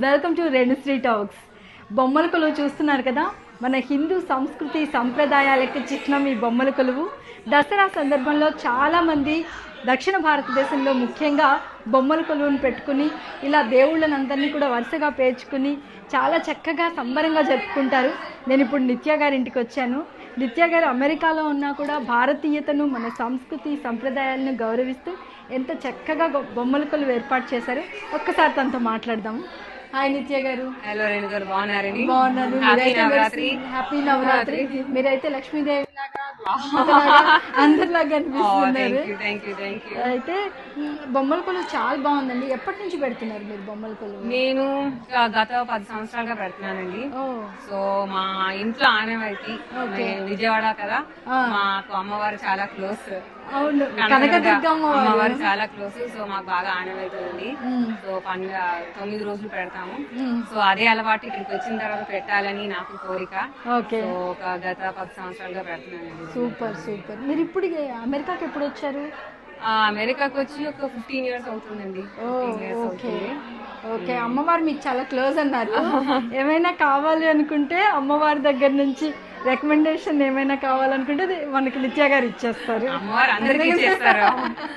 Welcome to Shri talks బొమ్మల కొలువు చూస్తున్నారు కదా మన హిందూ సంస్కృతి సంప్రదాయాలకు చిహ్నం ఈ బొమ్మల కొలువు దసరా సందర్భంలో చాలామంది దక్షిణ భారతదేశంలో ముఖ్యంగా బొమ్మల కొలువును పెట్టుకుని ఇలా దేవుళ్ళని అందరినీ కూడా వరుసగా పేర్చుకుని చాలా చక్కగా సంబరంగా జరుపుకుంటారు నేను ఇప్పుడు నిత్య గారి ఇంటికి వచ్చాను నిత్య గారు అమెరికాలో ఉన్నా కూడా భారతీయతను మన సంస్కృతి సంప్రదాయాలను గౌరవిస్తూ ఎంత చక్కగా గొ- బొమ్మల కొలువు ఏర్పాటు చేశారు ఒక్కసారి తనతో మాట్లాడదాం హాయ్ నిత్య గారు హలో రేణు గారు బాగున్నారండి బాగున్నాను హ్యాపీ మీరైతే నవరాత్రి హ్యాపీ నవరాత్రి మీరైతే లక్ష్మీదేవి లాగా మాతలాగా అందరిలాగా కనిపిస్తున్నారు thank you thank you thank you అయితే మ్, బొమ్మల కొలువు చాలా బాగుందండి ఎప్పటి నుంచి పెడుతున్నారు మీరు బొమ్మల కొలువు నేను గ- గత పది సంవత్సరాలుగా పెడుతున్నానండి ఓ సో మా ఇంట్లో ఆనవాయితీ మేము విజయవాడ కదా ఆ. మాకు అమ్మవారు చాలా క్లోజ్ అవును కనకదుర్గమ్మ వారు అమ్మవారు చాలా క్లోజ్ సో మాకు బాగా ఆనవాయితీ ఉంది మ్, సో పండుగ తొమ్మిది రోజులు పెడతాము మ్, సో అదే అలవాటు ఇక్కడికి వచ్చిన తర్వాత పెట్టాలని నాకు కోరిక ఓకే సో ఒక గత పది సంవత్సరాలుగా పెడుతున్నానండి సూపర్ సూపర్ మీరు ఇప్పుడు అమెరికాకి ఎప్పుడు వచ్చారు ఆ, అమెరికాకి వచ్చి ఒక ఫిఫ్టీన్ ఇయర్స్ అవుతుందండి ఓ 15 years ఓకే అవుతుంది ఓకే అమ్మవారు మీకు చాలా క్లోజ్ అన్నారు ఏమైనా కావాలి అనుకుంటే అమ్మవారి దగ్గర నుంచి రికమెండేషన్ ఏమైనా కావాలనుకుంటే అది మనకి నిత్య గారు ఇచ్చేస్తారు అమ్మవారు అందరికీ చేస్తారు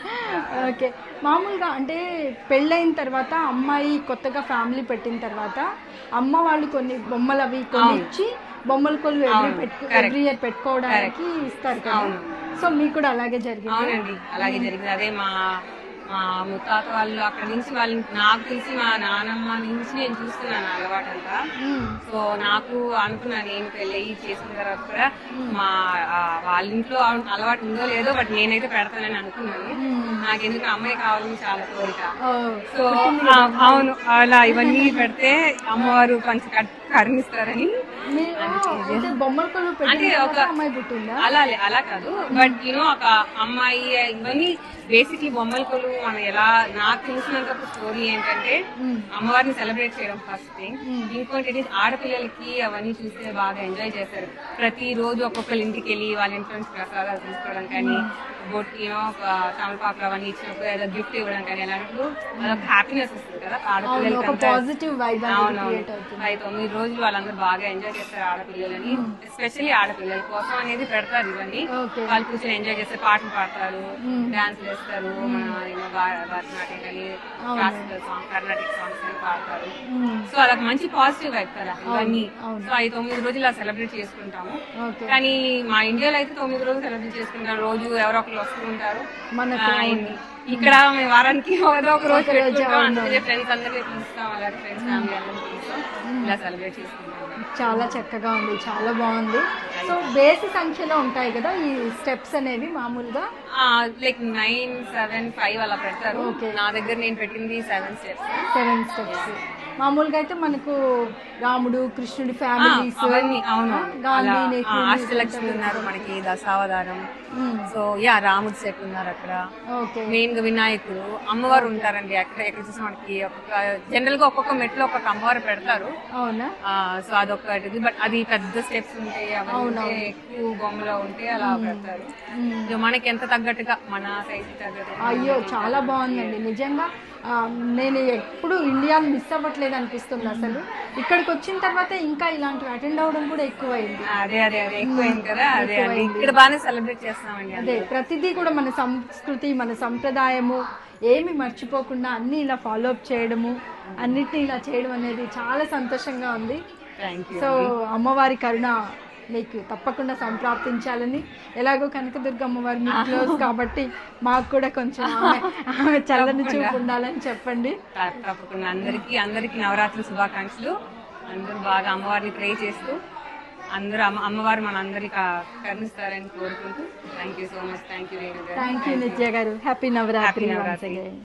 ఓకే మామూలుగా అంటే పెళ్ళైన తర్వాత అమ్మాయి కొత్తగా ఫ్యామిలీ పెట్టిన తర్వాత అమ్మ వాళ్ళు కొన్ని బొమ్మలు అవి కొన్ని ఇచ్చి బొమ్మల కొలు ఎవ్రీ పెట్టుకో ఎవ్రీ ఇయర్ పెట్టుకోవడానికి ఇస్తారు కదా సో మీకు కూడా అలాగే జరిగింది అవునండి అలాగే జరిగింది అదే మా మా ముత్తాత వాళ్ళు అక్కడ నుంచి వాళ్ళు నాకు తెలిసి మా నానమ్మ నుంచి నేను చూస్తున్నాను అలవాటు అంతా మ్మ్. సో నాకు అనుకున్నాను నేను పెళ్ళి చేసుకున్న తర్వాత కూడా మా ఆ, వాళ్ళ ఇంట్లో అలవాటు ఉందో లేదో బట్ నేనైతే పెడతానని అనుకున్నాను నాకెందుకు అమ్మాయి కావాలని చాలా కోరిక ఓ, సో ఆ, అవును అలా ఇవన్నీ పెడితే అమ్మవారు కొంచెం కట్- కరుణిస్తారని మీ- అంటే బొమ్మల కొలు అంటే పెట్టిన ఒక తర్వాత అమ్మాయి పుట్టిందా అలా లే- అలా కాదు బట్ యూనో ఒక అమ్మాయి ఇవన్నీ బేసిక్లీ బొమ్మల కొలు మనం ఎలా నాకు తెలిసినంత స్టోరీ ఏంటంటే అమ్మవారిని సెలబ్రేట్ చేయడం ఫస్ట్ థింగ్ ఇంకోటి ఏంటి, ఆడపిల్లలకి అవన్నీ చూస్తే బాగా ఎంజాయ్ చేస్తారు ప్రతి రోజు ఒక్కొక్కరి ఇంటికి వెళ్ళి వాళ్ళ ఇంట్లో నుంచి ప్రసాదాలు తీసుకోవడం కానీ బొట్టి యూనో తమలపాకులు అవన్నీ ఇచ్చినప్పుడు ఏదో గిఫ్ట్ ఇవ్వడం కానీ అలాంటప్పుడు అదొక హ్యాపీనెస్ వస్తుంది కదా ఆడపిల్లలకి ఒక అంతా పాజిటివ్ వైబ్ క్రియేట్ అవునవును అవుతుంది ఐదు తొమ్మిది రోజులు వాళ్ళందరూ బాగా ఎంజాయ్ చేస్తారు ఆడపిల్లలని ఎస్పెషల్లీ ఆడపిల్లల కోసం అనేది పెడతారు ఇవన్నీ ఓకే వాళ్ళు కూర్చొని ఎంజాయ్ చేస్తారు పాటలు పాడతారు డాన్స్ చేస్తారు మన ఏమో భా- భరతనాట్యం కానీ క్లాసికల్ సాంగ్ కర్ణాటిక్ సాంగ్స్ అని పాడతారు సో అదొక మంచి పాజిటివ్ వైబ్ కదా ఇవన్నీ సో ఐదు తొమ్మిది రోజులు అలా సెలబ్రేట్ చేసుకుంటాము ఓకే కానీ మా ఇండియాలో అయితే తొమ్మిది రోజులు సెలబ్రేట్ చేసుకుంటారు రోజు ఎవరో ఒకరు వస్తూ ఉంటారు మనకు ఆ, ఇక్కడ మేము వారానికి ఏదో ఒక రోజు పెట్టుకుంటాం అందుకే ఫ్రెండ్స్ అందరినీ పిలుస్తాం అలాగే ఫ్రెండ్స్ ఫ్యామిలీ అందరినీ పిలుస్తాం ఇలా సెలబ్రేట్ చేసుకుంటాం చాలా చక్కగా ఉంది చాలా బాగుంది సో బేసి సంఖ్యలో ఉంటాయి కదా ఈ స్టెప్స్ అనేవి మామూలుగా లైక్ నైన్ సెవెన్ ఫైవ్ అలా పెడతారు Okay. నా దగ్గర నేను పెట్టింది సెవెన్ స్టెప్స్ సెవెన్ స్టెప్స్ మామూలుగా అయితే మనకు రాముడు కృష్ణుడి ఫ్యామిలీస్ అవన్నీ అవును గాంధీ అలా, ఆ, నెహ్రూ అష్టలక్ష్మి ఉన్నారు మనకి దశావతారం మ్మ్. సో యా రాముడి సెట్ ఉన్నారు అక్కడ ఓకే మెయిన్ గా వినాయకుడు అమ్మవారు ఉంటారండి అక్కడ ఎక్కడ చూసినా మనకి ఒక్కొక్క జనరల్ గా ఒక్కొక్క మెట్లో ఒక్కొక్క అమ్మవారు పెడతారు అవునా సో అదొకటి బట్ అది పెద్ద స్టెప్స్ ఉంటాయి అవన్నీ ఉంటే, ఎక్కువ బొమ్మలో ఉంటే అలా పెడతారు ఇక మనకి ఎంత తగ్గట్టుగా మన సైజ్ తగ్గట్టుగా అయ్యో చాలా బాగుందండి నిజంగా ఆ, నేను ఎప్పుడు ఇండియాని మిస్ అవ్వట్లేదు అనిపిస్తుంది అసలు ఇక్కడికి వచ్చిన తర్వాత ఇంకా ఇలాంటివి అటెండ్ అవ్వడం కూడా ఎక్కువైంది అదే అదే అదే ఎక్కువైంది కదా అదే అండి ఇక్కడ బాగానే సెలబ్రేట్ చేస్తామండి అదే ప్రతిదీ కూడా మన సంస్కృతి మన సంప్రదాయము ఏమి మర్చిపోకుండా అన్ని ఇలా ఫాలో అప్ చేయడము అన్నిటిని ఇలా చేయడం అనేది చాలా సంతోషంగా ఉంది థ్యాంక్ యూ సో అమ్మవారి కరుణ మీకు తప్పకుండా సంప్రాప్తించాలని ఎలాగో కనకదుర్గ అమ్మవారి మీకు క్లోజ్ కాబట్టి మాకు కూడా కొంచెం ఆమె ఆమె చల్లని చూపు ఉండాలని చెప్పండి తప్పకుండా అందరికి అందరికి నవరాత్రి శుభాకాంక్షలు అందరూ బాగా అమ్మవారిని ప్రే చేస్తూ అందరూ అమ్మ అమ్మవారు మన అందరికి కరుణిస్తారని కోరుకుంటూ thank you so much thank you thank you Nitya గారు happy Navratri Happy Navratri. once again.